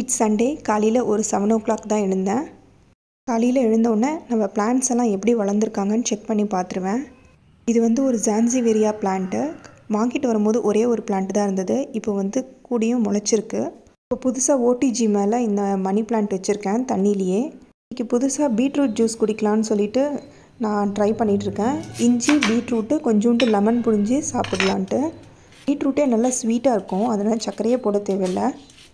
it's Sunday காலையில் ஒரு seven ஓ clock தான் எழுந்தேன் காலையில் எழுந்தோடனே நம்ம பிளான்ட்ஸ் எல்லாம் எப்படி வளர்ந்துருக்காங்கன்னு செக் பண்ணி பார்த்துருவேன் இது வந்து ஒரு ஜான்சிவேரியா பிளான்ட்டு வாங்கிட்டு வரும்போது ஒரே ஒரு பிளான்ட் தான் இருந்தது இப்போ வந்து கூடியும் முளைச்சிருக்கு இப்போ புதுசாக ஓடிஜி மேலே இந்த மணி பிளான்ட் வச்சுருக்கேன் தண்ணியிலேயே இன்றைக்கி புதுசாக பீட்ரூட் ஜூஸ் குடிக்கலான்னு சொல்லிட்டு நான் ட்ரை பண்ணிகிட்ருக்கேன் இஞ்சி பீட்ரூட்டு கொஞ்சோண்டு லெமன் புழிஞ்சு சாப்பிடலான்ட்டு பீட்ரூட்டே நல்லா ஸ்வீட்டாக இருக்கும் அதனால் சர்க்கரையே போட தேவையில்லை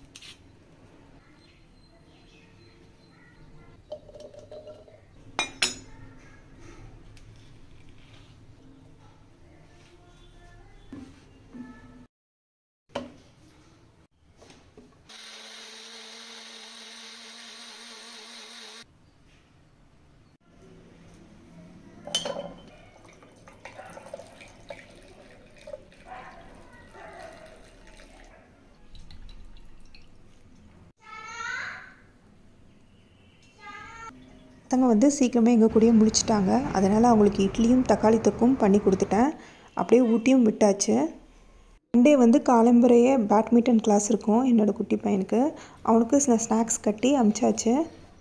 பசங்க வந்து சீக்கிரமே எங்கள் கூடயே முடிச்சிட்டாங்க அதனால் அவங்களுக்கு இட்லியும் தக்காளி தொக்கும் பண்ணி கொடுத்துட்டேன் அப்படியே ஊட்டியும் விட்டாச்சு சண்டே வந்து காலம்பரையே பேட்மிண்டன் கிளாஸ் இருக்கும் என்னோடய குட்டி பையனுக்கு அவனுக்கு சில ஸ்நாக்ஸ் கட்டி அமிச்சாச்சு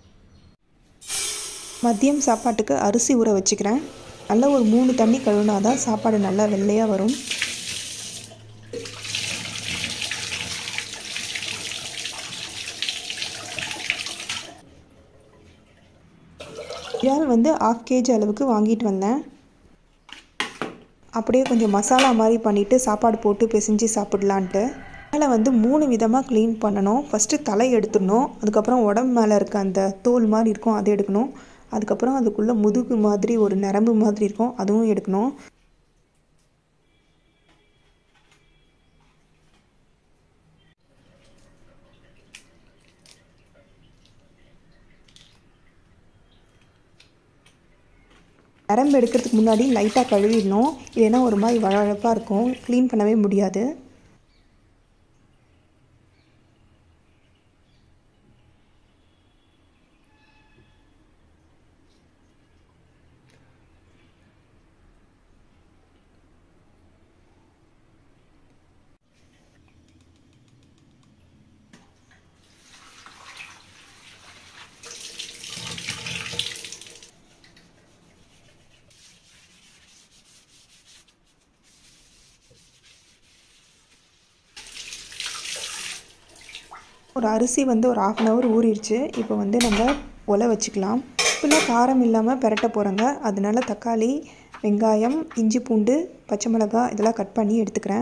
மதியம் சாப்பாட்டுக்கு அரிசி ஊற வச்சுக்கிறேன் நல்லா ஒரு மூணு தண்ணி கழுவினா தான் சாப்பாடு நல்லா வெள்ளையாக வரும் இறால் வந்து ஆஃப் கேஜி அளவுக்கு வாங்கிட்டு வந்தேன் அப்படியே கொஞ்சம் மசாலா மாதிரி பண்ணிவிட்டு சாப்பாடு போட்டு பிசைஞ்சு சாப்பிட்லான்ட்டு மேலே வந்து மூணு விதமாக க்ளீன் பண்ணணும் ஃபஸ்ட்டு தலை எடுத்துடணும் அதுக்கப்புறம் உடம்பு மேலே இருக்க அந்த தோல் மாதிரி இருக்கும் அதை எடுக்கணும் அதுக்கப்புறம் அதுக்குள்ளே முதுகு மாதிரி ஒரு நரம்பு மாதிரி இருக்கும் அதுவும் எடுக்கணும் நரம்பு எடுக்கிறதுக்கு முன்னாடி லைட்டாக கழுவிடணும் இல்லைன்னா ஒரு மாதிரி வழவழப்பாக இருக்கும் க்ளீன் பண்ணவே முடியாது ஒரு அரிசி வந்து ஒரு ஆஃப் அன் ஹவர் ஊறிடுச்சு இப்போ வந்து நம்ம ஒலை வச்சுக்கலாம் இப்போலாம் காரம் இல்லாமல் பெரட்ட போகிறோங்க அதனால தக்காளி வெங்காயம் இஞ்சி பூண்டு பச்சை மிளகாய் இதெல்லாம் கட் பண்ணி எடுத்துக்கிறேன்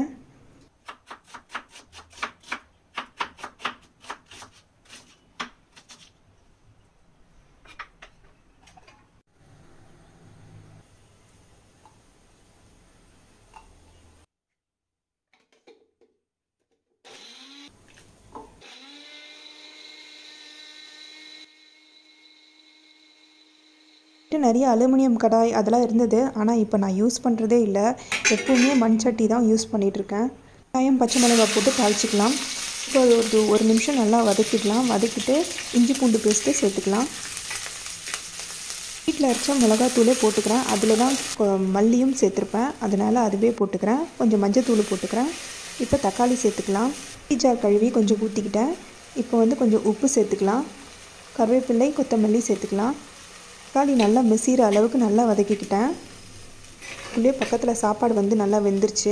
நிறைய அலுமினியம் கடாய் அதெல்லாம் இருந்தது ஆனால் இப்போ நான் யூஸ் பண்ணுறதே இல்லை எப்போவுமே மண் சட்டி தான் யூஸ் பண்ணிகிட்ருக்கேன் வெங்காயம் பச்சை மிளகாய் போட்டு தாளிச்சிக்கலாம் இப்போ ஒரு ஒரு நிமிஷம் நல்லா வதக்கிக்கலாம் வதக்கிட்டு இஞ்சி பூண்டு பேஸ்ட்டு சேர்த்துக்கலாம் வீட்டில் அரைச்ச மிளகாத்தூளே போட்டுக்கிறேன் அதில் தான் மல்லியும் சேர்த்துருப்பேன் அதனால் அதுவே போட்டுக்கிறேன் கொஞ்சம் மஞ்சத்தூள் போட்டுக்கிறேன் இப்போ தக்காளி சேர்த்துக்கலாம் ஜார் கழுவி கொஞ்சம் ஊற்றிக்கிட்டேன் இப்போ வந்து கொஞ்சம் உப்பு சேர்த்துக்கலாம் கருவேப்பிள்ளை கொத்தமல்லி சேர்த்துக்கலாம் தக்காளி நல்லா மெசிகிற அளவுக்கு நல்லா வதக்கிக்கிட்டேன் உள்ளே பக்கத்தில் சாப்பாடு வந்து நல்லா வெந்துருச்சு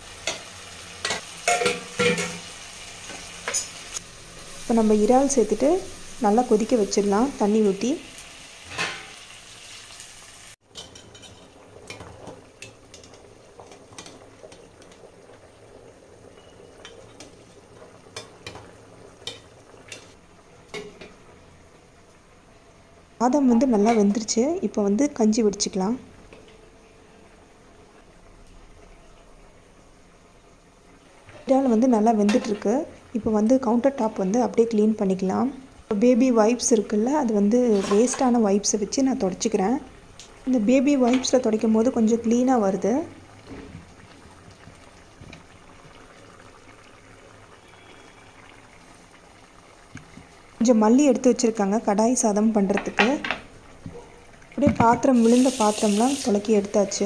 இப்போ நம்ம இறால் சேர்த்துட்டு நல்லா கொதிக்க வச்சிடலாம் தண்ணி ஊற்றி சாதம் வந்து நல்லா வெந்துருச்சு இப்போ வந்து கஞ்சி வடிச்சுக்கலாம் இறால் வந்து நல்லா வெந்துட்டுருக்கு இப்போ வந்து கவுண்டர் டாப் வந்து அப்படியே க்ளீன் பண்ணிக்கலாம் பேபி வைப்ஸ் இருக்குல்ல அது வந்து வேஸ்ட்டான வைப்ஸை வச்சு நான் தொடச்சிக்கிறேன் இந்த பேபி வைப்ஸில் துடைக்கும் போது கொஞ்சம் க்ளீனாக வருது கொஞ்சம் மல்லி எடுத்து வச்சுருக்காங்க கடாய் சாதம் பண்ணுறதுக்கு அப்படியே பாத்திரம் விழுந்த பாத்திரம்லாம் துலக்கி எடுத்தாச்சு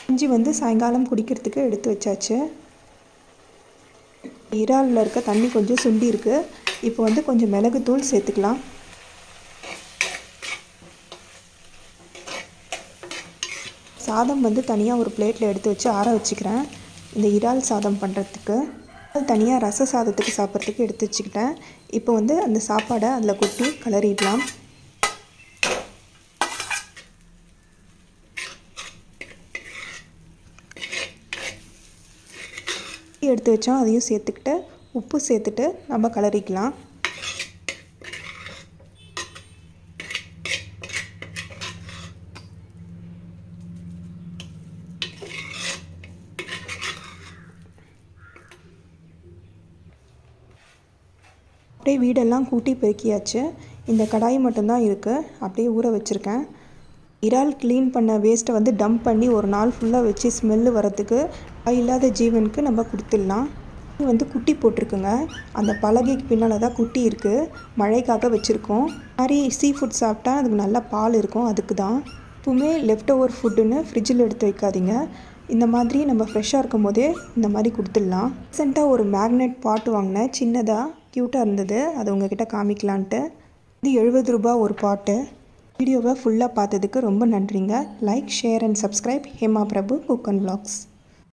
இஞ்சி வந்து சாயங்காலம் குடிக்கிறதுக்கு எடுத்து வச்சாச்சு இறாலில் இருக்க தண்ணி கொஞ்சம் சுண்டி இருக்கு இப்போ வந்து கொஞ்சம் மிளகுத்தூள் சேர்த்துக்கலாம் சாதம் வந்து தனியாக ஒரு பிளேட்டில் எடுத்து வச்சு ஆற வச்சுக்கிறேன் இந்த இறால் சாதம் பண்ணுறதுக்கு தனியாக ரச சாதத்துக்கு சாப்பிட்றதுக்கு எடுத்து வச்சுக்கிட்டேன் இப்போ வந்து அந்த சாப்பாடை அதில் கொட்டி கலரிடலாம் எடுத்து வச்சோம் அதையும் சேர்த்துக்கிட்டு உப்பு சேர்த்துட்டு நம்ம கலரிக்கலாம் அப்படியே வீடெல்லாம் கூட்டி பெருக்கியாச்சு இந்த கடாய் மட்டும்தான் இருக்குது அப்படியே ஊற வச்சுருக்கேன் இறால் க்ளீன் பண்ண வேஸ்ட்டை வந்து டம்ப் பண்ணி ஒரு நாள் ஃபுல்லாக வச்சு ஸ்மெல்லு வரத்துக்கு இல்லாத ஜீவனுக்கு நம்ம கொடுத்துடலாம் இது வந்து குட்டி போட்டிருக்குங்க அந்த பலகைக்கு பின்னால் தான் குட்டி இருக்குது மழைக்காக வச்சுருக்கோம் மாதிரி சீ ஃபுட் சாப்பிட்டா அதுக்கு நல்லா பால் இருக்கும் அதுக்கு தான் எப்பவுமே லெஃப்ட் ஓவர் ஃபுட்டுன்னு ஃப்ரிட்ஜில் எடுத்து வைக்காதீங்க இந்த மாதிரி நம்ம ஃப்ரெஷ்ஷாக இருக்கும் போதே இந்த மாதிரி கொடுத்துடலாம் ரீசெண்டாக ஒரு மேக்னெட் பாட் வாங்கினேன் சின்னதாக க்யூட்டாக இருந்தது அதை உங்ககிட்ட காமிக்கலான்ட்டு இது எழுபது ரூபா ஒரு பாட்டு வீடியோவை ஃபுல்லாக பார்த்ததுக்கு ரொம்ப நன்றிங்க like share and subscribe Hema Prabhu cook and vlogs